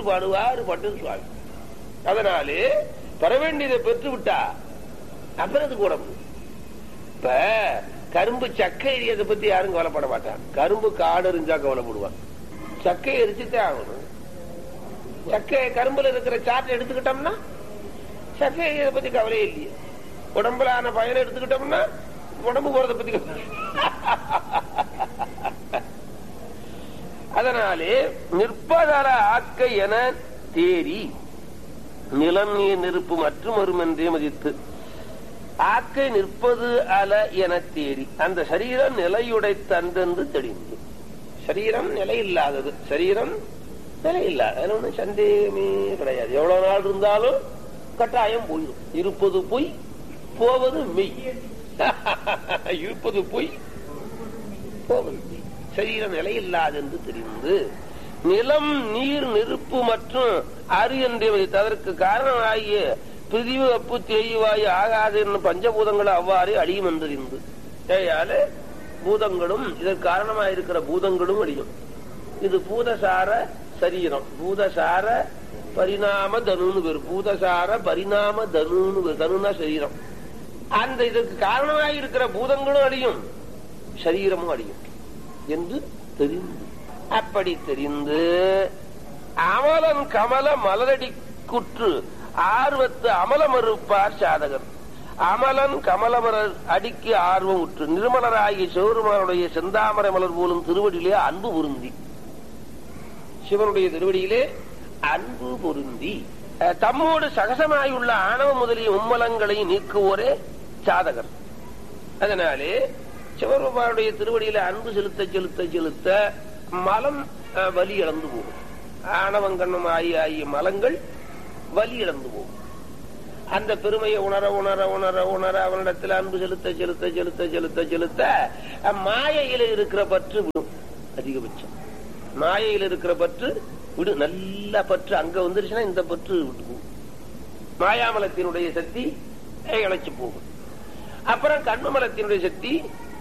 பெற்று பாடுவார் பட்டு சுவாமி அதனாலே பெற வேண்டியதை பெற்று விட்டா அப்புறம் அதுக்கு உடம்பு இப்ப கரும்பு சக்கை எரியதை பத்தி யாரும் கவலைப்பட மாட்டான் கரும்பு காடு எரிஞ்சா கவலைப்படுவான் சக்கை எரிச்சுட்டே ஆகணும் சக்கை கரும்புல இருக்கிற சாட்டை எடுத்துக்கிட்டோம்னா சக்கை எரியதை பத்தி கவலையே இல்லையே உடம்புல ஆன பயனை எடுத்துக்கிட்டோம்னா உடம்பு போறதை பத்தி கவலை அதனாலே நிற்பதர ஆக்க என தேறி நிலம் நீர் நெருப்பு மற்றும் ஒருமென்றே மதித்து ஆக்கை நிற்பது அல என தேறி அந்த சரீரம் நிலையுடை தந்தென்று தெளிந்து சரீரம் நிலையில்லாதது சரீரம் நிலையில்லாத அதுல ஒண்ணும் சந்தேகமே கிடையாது எவ்வளவு நாள் இருந்தாலும் கட்டாயம் போயிடும் இருப்பது பொய் போவது மெய் இருப்பது பொய் போவது மெய் சரீரம் நிலையில்லாது என்று தெரிந்து நிலம் நீர் நெருப்பு மற்றும் அரு என்று வைத்து அதற்கு காரணமாகிய பிரிவு அப்பு தேய்வாய் ஆகாது என்று பஞ்சபூதங்கள் அவ்வாறு அழியும் என்று தெரிந்து ஏயால பூதங்களும் இதற்கு காரணமாயிருக்கிற பூதங்களும் அழியும் இது பூதசார சரீரம் பூதசார பரிணாம தனுன்னு பேரு பூதசார பரிணாம தனுன்னு பேரு. தனுனா சரீரம் அந்த இதற்கு காரணமாயிருக்கிற பூதங்களும் அழியும் சரீரமும் அழியும் என்று தெரிந்து அப்படி தெரிந்து அமலன் கமல மலரடி குற்று ஆர்வத்து அமல மறுப்பார் சாதகர் அமலன் கமலமலர் அடிக்கு ஆர்வம் உற்று நிர்மலராகிய சிவருமானுடைய செந்தாமரை மலர் போலும் திருவடியிலே அன்பு பொருந்தி சிவனுடைய திருவடியிலே அன்பு பொருந்தி அஹ், தம்மோடு சகசமாயுள்ள ஆணவ முதலிய உம்மலங்களை நீக்குவோரே சாதகர் அதனாலே சிவபெருமானுடைய திருவடியில அன்பு செலுத்த செலுத்த செலுத்த மலம் அஹ், வலி இழந்து போகும் ஆணவங்கண்ணம் ஆகிய ஆகிய மலங்கள் வலி இழந்து போகும் அந்த பெருமையை உணர உணர உணர உணர அவனிடத்தில் அன்பு செலுத்த செலுத்த செலுத்த செலுத்த செலுத்த அஹ், மாயையில இருக்கிற பற்று விடும் அதிகபட்சம் மாயையில இருக்கிற பற்று விடு நல்ல பற்று அங்க வந்துருச்சுன்னா இந்த பற்று விட்டு போகும் மாயாமலத்தினுடைய சக்தி அஹ், இழைச்சு போகும் அப்புறம் கண்மமலத்தினுடைய சக்தி